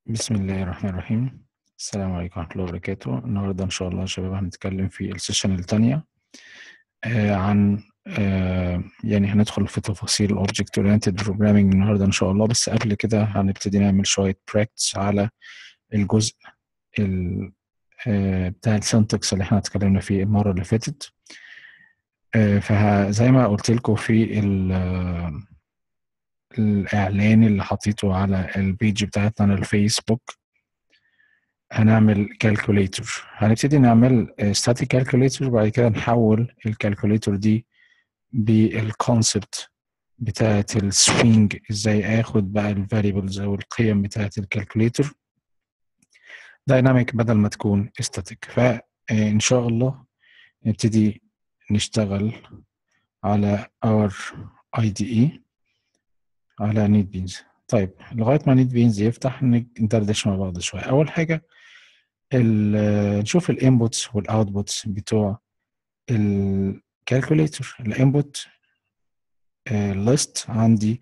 بسم الله الرحمن الرحيم السلام عليكم ورحمة الله وبركاته النهاردة إن شاء الله يا شباب هنتكلم في السيشن التانية آه عن آه يعني هندخل في تفاصيل Object Oriented Programming النهاردة إن شاء الله بس قبل كده هنبتدي نعمل شوية براكتس على الجزء ال آه بتاع السنتكس اللي احنا اتكلمنا فيه المرة اللي فاتت آه فزي ما قلت لكم في الإعلان اللي حطيته على البيج بتاعتنا على الفيسبوك هنعمل كالكوليتور هنبتدي نعمل static كالكوليتور وبعد كده نحول الكالكوليتور دي بالكونسبت بتاعة السوينج ازاي اخد بقى الفاريبلز او القيم بتاعة الكالكوليتور دايناميك بدل ما تكون static فان شاء الله نبتدي نشتغل على our IDE على نيت بينز طيب لغايه ما نيت بينز يفتح ندردش مع بعض شويه اول حاجه نشوف الانبوتس والاوتبوتس بتوع الكالكوليتر الانبوت ليست عندي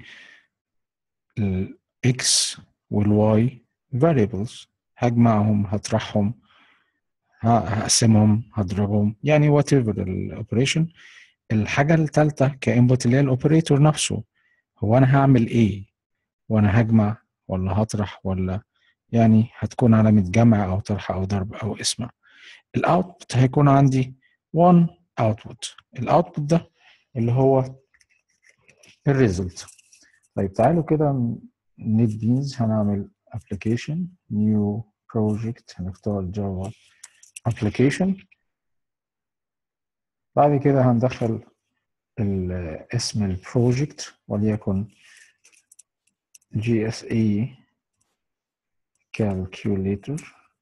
الاكس والواي variables هجمعهم هطرحهم هقسمهم هضربهم يعني وات ايفر الاوبريشن الحاجه الثالثه كانبوت اللي هي الاوبريتور نفسه هو انا هعمل ايه وانا هجمع ولا هطرح ولا يعني هتكون علامة جمع او طرح او ضرب او اسم الاوتبوت هيكون عندي one output الاوتبوت ده اللي هو الريزلت طيب تعالوا كده نيت بينز هنعمل application new project هنختار جافا application بعد كده هندخل اسم البروجكت وليكن GSE calculator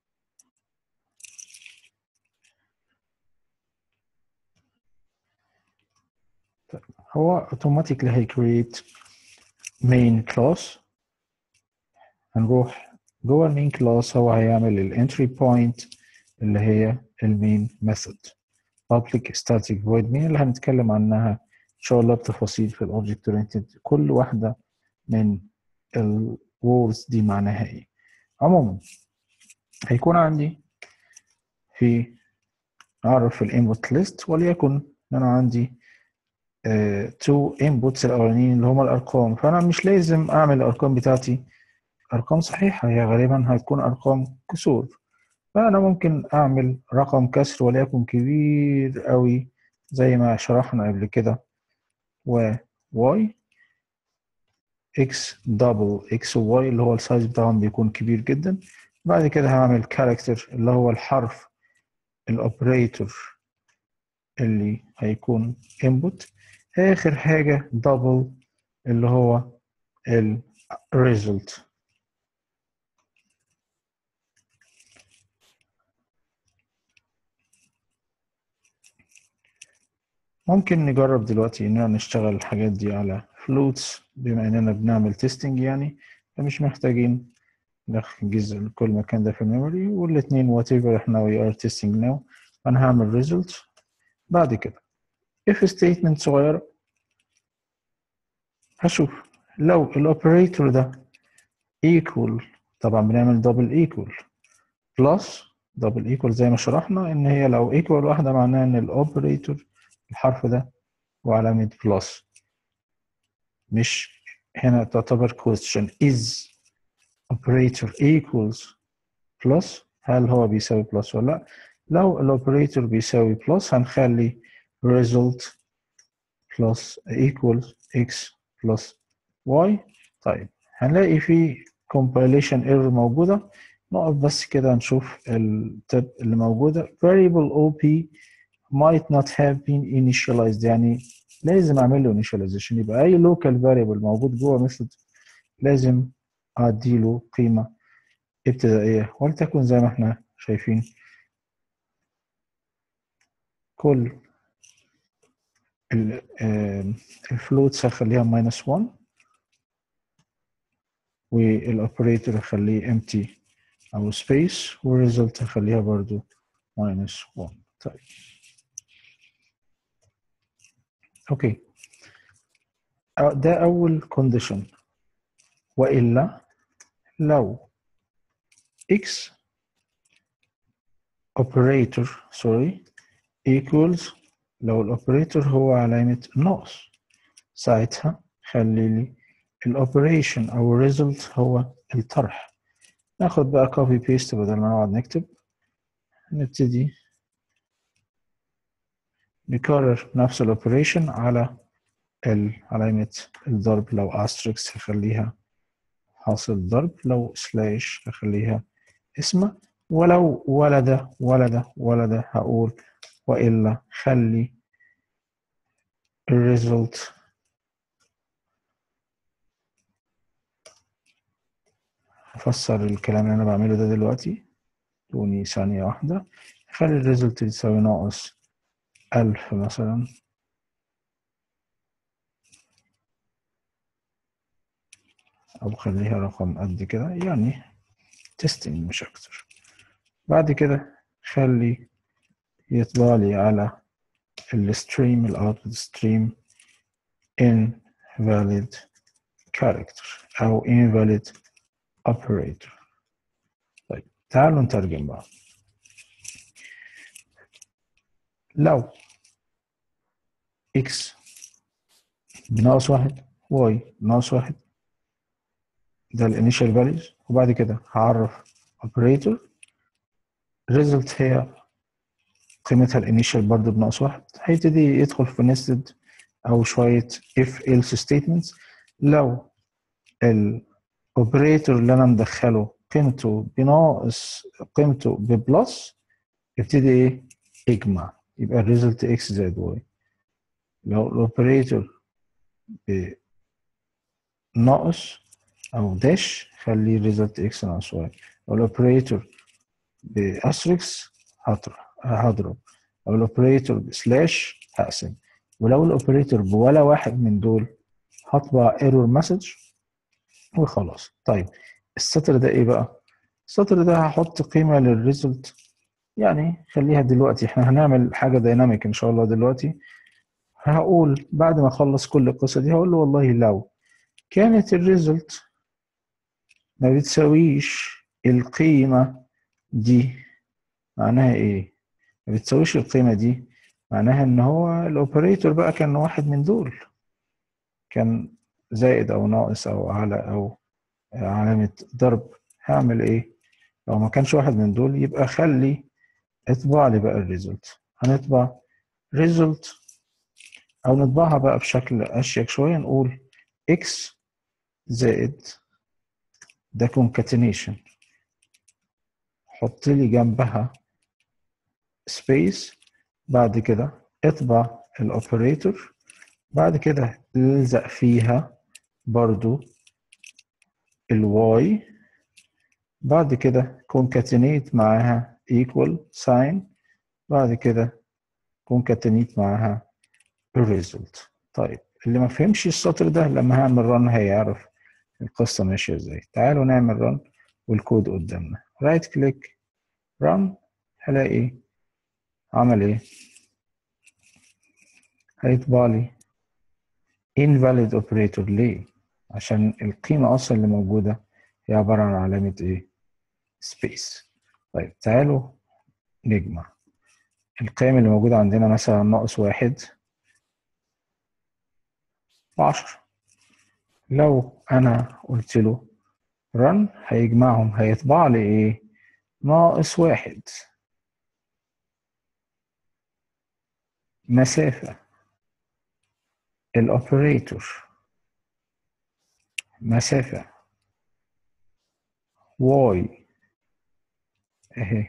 هو اوتوماتيكلي هيكريت main class هنروح جوه المين كلاس هو هيعمل الانتري بوينت اللي هي المين ميثود public static void مين اللي هنتكلم عنها ان شاء الله بتفاصيل في الاوبجكت اورينتد كل واحده من الوردز دي معناها ايه عموما هيكون عندي في اعرف الانبوت ليست وليكن ان انا عندي تو انبوتس الاولانيين اللي هما الارقام فانا مش لازم اعمل الارقام بتاعتي ارقام صحيحه هي غالبا هتكون ارقام كسور فأنا ممكن أعمل رقم كسر وليكن كبير قوي زي ما شرحنا قبل كده و y x دبل x و y اللي هو السايز بتاعهم بيكون كبير جدا بعد كده هعمل كاركتر اللي هو الحرف الأوبريتور اللي هيكون input آخر حاجة دبل اللي هو ال result ممكن نجرب دلوقتي اننا نشتغل الحاجات دي على فلوتس بما اننا بنعمل تيستنج يعني فمش محتاجين نحجز كل مكان ده في الميموري والاتنين وات ايفر احنا وي ار تيستنج ناو انا هعمل ريزلت بعد كده if statement صغيرة هشوف لو الاوبريتور ده equal طبعا بنعمل دبل equal بلس دبل equal زي ما شرحنا ان هي لو equal واحدة معناها ان الاوبريتور الحرف ده وعلامة بلس مش هنا تعتبر question is operator equals plus هل هو بيساوي plus ولا لا لو الاوبريتور بيساوي plus هنخلي result plus equals x plus y طيب هنلاقي في compilation error موجودة نقف بس كده نشوف التب اللي موجودة variable op might not have been initialized يعني لازم اعمل له initialization يبقى اي local variable موجود جوه ميثود لازم ادي له قيمه ابتدائيه ولتكن زي ما احنا شايفين كل الفلوتس هخليها minus 1 والاوبريتور هخليه empty او space والريزلت هخليها برضو minus 1 طيب اوكي ده اول كونديشن والا لو x operator sorry equals لو الاوبريتور هو علامة ناقص ساعتها خلي لي الاوبريشن او الريزلت هو الطرح ناخد بقى كوبي بيست بدل ما نقعد نكتب نبتدي نكرر نفس الاوبريشن على علامة الضرب لو asterisk هخليها حاصل ضرب لو سلاش هخليها اسمه ولو ولا ده ولا ده ولا ده هقول وإلا خلي الريزلت هفسر الكلام اللي أنا بعمله ده دلوقتي دوني ثانية واحدة خلي الريزلت يساوي ناقص ألف مثلا أو خليها رقم قد كده يعني تستنج مش أكتر بعد كده خلي يطبع لي على الستريم الاوتبوت ستريم invalid character أو invalid operator طيب تعالوا نترجم بقى لو x بناقص واحد y ناقص واحد ده الانيشال values وبعد كده هعرف operator result هي قيمتها الانيشال برضه بناقص واحد هيبتدي يدخل في nested او شويه if else statements لو الاوبريتور اللي انا مدخله قيمته بناقص قيمته ببلس يبتدي ايه اجمع يبقى الريزلت اكس زائد واي لو الاوبريتور بناقص او داش خليه ريزلت اكس ناقص واي لو الاوبريتور باستريكس هضرب لو الاوبريتور بسلاش هقسم ولو الاوبريتور بولا واحد من دول هطبع ايرور مسج وخلاص طيب السطر ده ايه بقى السطر ده هحط قيمه للريزلت يعني خليها دلوقتي احنا هنعمل حاجه دايناميك ان شاء الله دلوقتي هقول بعد ما اخلص كل القصه دي هقول له والله لو كانت الريزلت ما بتساويش القيمه دي معناها ايه ما بتساويش القيمه دي معناها ان هو الاوبريتور بقى كان واحد من دول كان زائد او ناقص او اعلى او علامه ضرب هعمل ايه لو ما كانش واحد من دول يبقى خلي اطبع لي بقى الريزلت هنطبع ريزلت او نطبعها بقى بشكل اشيك شويه نقول x زائد ده concatenation حط لي جنبها سبيس بعد كده اطبع الاوبريتور بعد كده الزق فيها برضو الواي بعد كده concatenate معاها equal sign بعد كده concatenate معاها الريزلت طيب اللي ما فهمش السطر ده لما هعمل رن هيعرف القصة ماشية ازاي تعالوا نعمل رن والكود قدامنا رايت كليك رن هلاقي عمل ايه هيطبع لي invalid operator ليه عشان القيمة أصلا اللي موجودة هي عبارة عن علامة ايه space طيب تعالوا نجمع القيم اللي موجودة عندنا مثلا ناقص واحد وعشرة لو أنا قلت له run هيجمعهم هيطبع لي إيه؟ ناقص واحد مسافة الأوبريتور مسافة واي اهي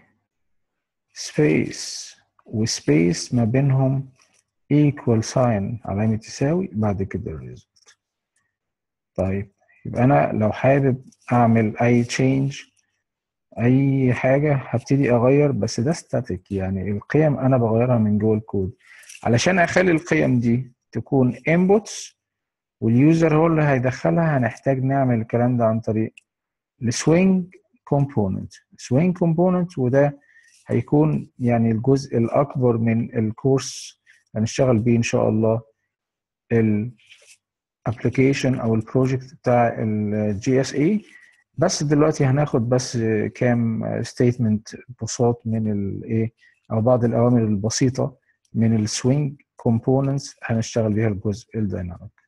سبيس وسبيس ما بينهم equal sign علامة تساوي بعد كده الريزلت طيب يبقى أنا لو حابب أعمل أي change أي حاجة هبتدي أغير بس ده static يعني القيم أنا بغيرها من جوه الكود علشان أخلي القيم دي تكون inputs واليوزر هو اللي هيدخلها هنحتاج نعمل الكلام ده عن طريق السوينج كومبوننت سوينج كومبوننت وده هيكون يعني الجزء الأكبر من الكورس هنشتغل بيه إن شاء الله الابلكيشن أو البروجكت بتاع الجي اس اي بس دلوقتي هناخد بس كام ستيتمنت بساط من الايه او بعض الاوامر البسيطه من السوينج كومبوننتس هنشتغل بيها الجزء الديناميك